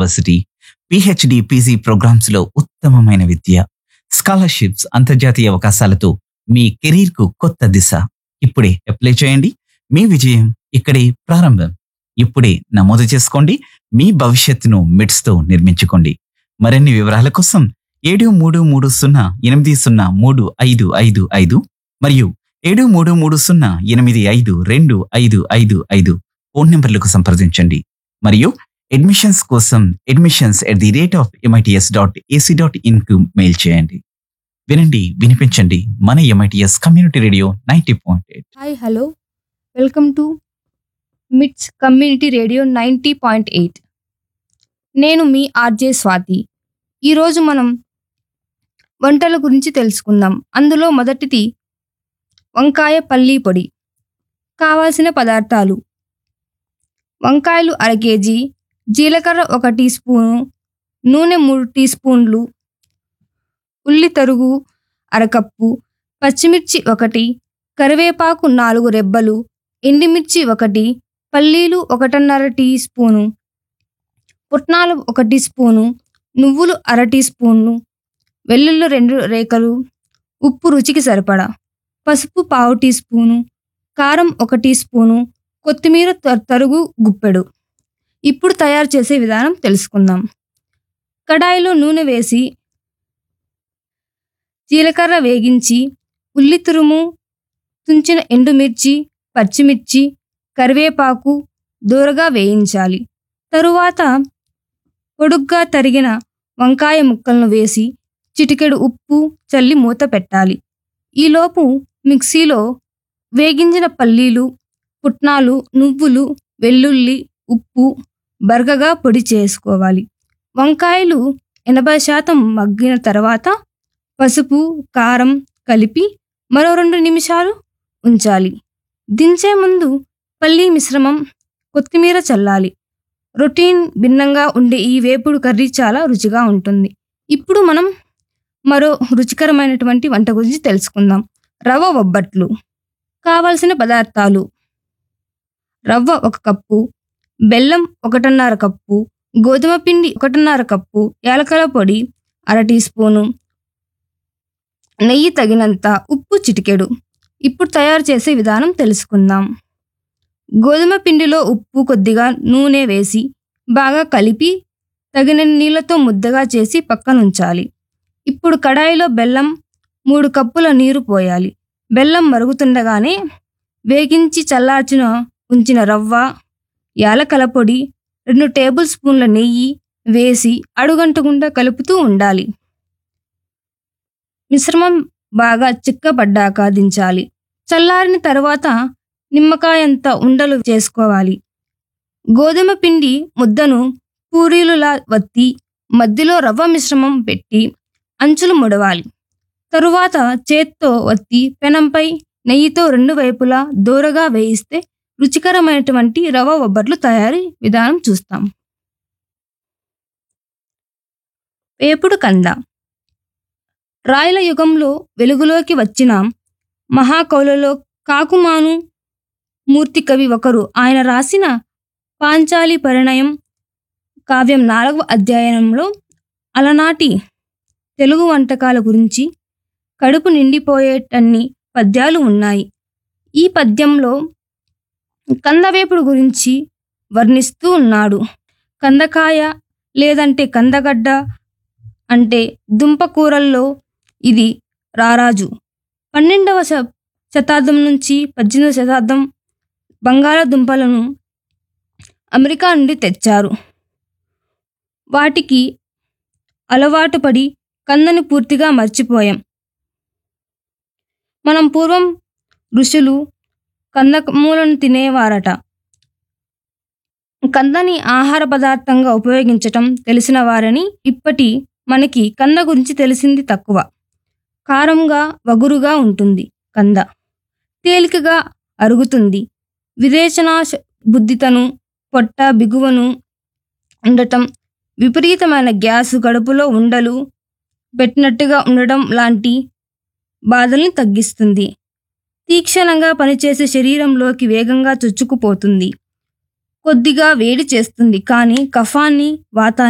university PhD PG programmes లో ఉత్తమమైన విద్య scholarships అంతర్జాతీయ అవకాశాలతో మీ కెరీర్ కు కొత్త దిశ ఇప్పుడే అప్లై చేయండి మీ విజయం ఇక్కడే ప్రారంభం ఇప్పుడే నమోదు చేసుకోండి మీ భవిష్యత్తును మిడ్స్ తో నిర్మించుకోండి మరిన్ని వివరాల కోసం ఏడు మూడు మూడు సున్నా ఎనిమిది సున్నా మూడు ఐదు ఐదు ఐదు మరియు ఏడు మూడు మూడు సున్నా ఎనిమిది ఐదు రెండు ఐదు ఐదు ఐదు ఫోన్ నంబర్లకు సంప్రదించండి మరియు అడ్మిషన్స్ కోసం admissions at the rate of MITS dot AC dot in కు మెయిల్ చేయండి వినండి వినిపించండి మన MITS community radio ninety point eight hi hello welcome to MITS community radio ninety point eight నేను మీ ఆర్జే స్వాతి ఈరోజు మనం వంటల గురించి తెలుసుకుందాం అందులో మొదటిది వంకాయ పల్లీ పొడి కావాల్సిన పదార్థాలు వంకాయలు అర కేజీ జీలకర్ర ఒక టీ స్పూను నూనె మూడు టీ స్పూన్లు ఉల్లి తరుగు అరకప్పు పచ్చిమిర్చి ఒకటి కరివేపాకు నాలుగు రెబ్బలు ఎండిమిర్చి ఒకటి పల్లీలు ఒకటిన్నర టీ స్పూను పుట్నాలు ఒక టీ స్పూను నువ్వులు అర టీ స్పూన్లు వెల్లుల్లి రెండు రేఖలు ఉప్పు రుచికి సరిపడా పసుపు పావు టీ స్పూను కారం ఒక టీ స్పూను కొత్తిమీర త- తరుగు గుప్పెడు ఇప్పుడు తయారు చేసే విధానం తెలుసుకుందాం కడాయిలో నూనె వేసి జీలకర్ర వేగించి ఉల్లి తురుము తుంచిన ఎండుమిర్చి పచ్చిమిర్చి కరివేపాకు దూరగా వేయించాలి తరువాత పొడుగ్గా తరిగిన వంకాయ ముక్కలను వేసి చిటికెడు ఉప్పు చల్లి మూత పెట్టాలి ఈలోపు మిక్సీలో వేగించిన పల్లీలు పుట్నాలు నువ్వులు వెల్లుల్లి ఉప్పు బరగగా పొడి చేసుకోవాలి వంకాయలు ఎనభై శాతం మగ్గిన తర్వాత పసుపు కారం కలిపి మరో రెండు నిమిషాలు ఉంచాలి దించే ముందు పల్లీ మిశ్రమం కొత్తిమీర చల్లాలి రొటీన్ భిన్నంగా ఉండే ఈ వేపుడు కర్రీ చాలా రుచిగా ఉంటుంది ఇప్పుడు మనం మరో రుచికరమైనటువంటి వంట గురించి తెలుసుకుందాం రవ్వ బొబ్బట్లు కావలసిన పదార్థాలు రవ్వ ఒక కప్పు బెల్లం ఒకటిన్నర కప్పు గోధుమ పిండి ఒకటిన్నర కప్పు యాలకల పొడి అర టీ స్పూను నెయ్యి తగినంత ఉప్పు చిటికెడు ఇప్పుడు తయారు చేసే విధానం తెలుసుకుందాం గోధుమ పిండిలో ఉప్పు కొద్దిగా నూనె వేసి బాగా కలిపి తగిన నీళ్ళతో ముద్దగా చేసి పక్కనుంచాలి ఇప్పుడు కడాయిలో బెల్లం మూడు కప్పుల నీరు పోయాలి బెల్లం మరుగుతుండగానే వేగించి చల్లార్చిన ఉంచిన రవ్వ యాలకల పొడి రెండు టేబుల్ స్పూన్ల నెయ్యి వేసి అడుగంటకుండా కలుపుతూ ఉండాలి మిశ్రమం బాగా చిక్కబడ్డాక దించాలి చల్లారిన తర్వాత నిమ్మకాయంత ఉండలు చేసుకోవాలి గోధుమ పిండి ముద్దను పూరీలులా వత్తి మధ్యలో రవ్వ మిశ్రమం పెట్టి అంచులు ముడవాలి తరువాత చేత్తో వత్తి పెనంపై నెయ్యితో రెండు వైపులా దూరగా వేయిస్తే రుచికరమైనటువంటి రవ్వ బొబ్బట్లు తయారీ విధానం చూస్తాం వేపుడు కంద రాయల యుగంలో వెలుగులోకి వచ్చిన మహాకవులలో కాకుమాను మూర్తి కవి ఒకరు ఆయన రాసిన పాంచాలి పరిణయం కావ్యం నాలుగవ అధ్యయనంలో అలనాటి తెలుగు వంటకాల గురించి కడుపు నిండిపోయేటన్ని పద్యాలు ఉన్నాయి ఈ పద్యంలో కందవేపుడు గురించి వర్ణిస్తూ ఉన్నాడు కందకాయ లేదంటే కందగడ్డ అంటే దుంపకూరల్లో ఇది రారాజు పన్నెండవ శ- శతాబ్దం నుంచి పద్దెనిమిదవ శతాబ్దం బంగాళదుంపలను అమెరికా నుండి తెచ్చారు వాటికి అలవాటు పడి కందని పూర్తిగా మర్చిపోయాం మనం పూర్వం ఋషులు కందమూలను తినేవారట కందని ఆహార పదార్థంగా ఉపయోగించటం తెలిసిన వారని ఇప్పటి మనకి కంద గురించి తెలిసింది తక్కువ కారంగా వగురుగా ఉంటుంది కంద తేలికగా అరుగుతుంది విరేచనా శ- బుద్ధితను పొట్ట బిగువను ఉండటం విపరీతమైన గ్యాస్ గడుపులో ఉండలు పెట్టినట్టుగా ఉండడం లాంటి బాధల్ని తగ్గిస్తుంది తీక్షణంగా పనిచేసే శరీరంలోకి వేగంగా చొచ్చుకుపోతుంది కొద్దిగా వేడి చేస్తుంది కానీ కఫాన్ని వాతాన్ని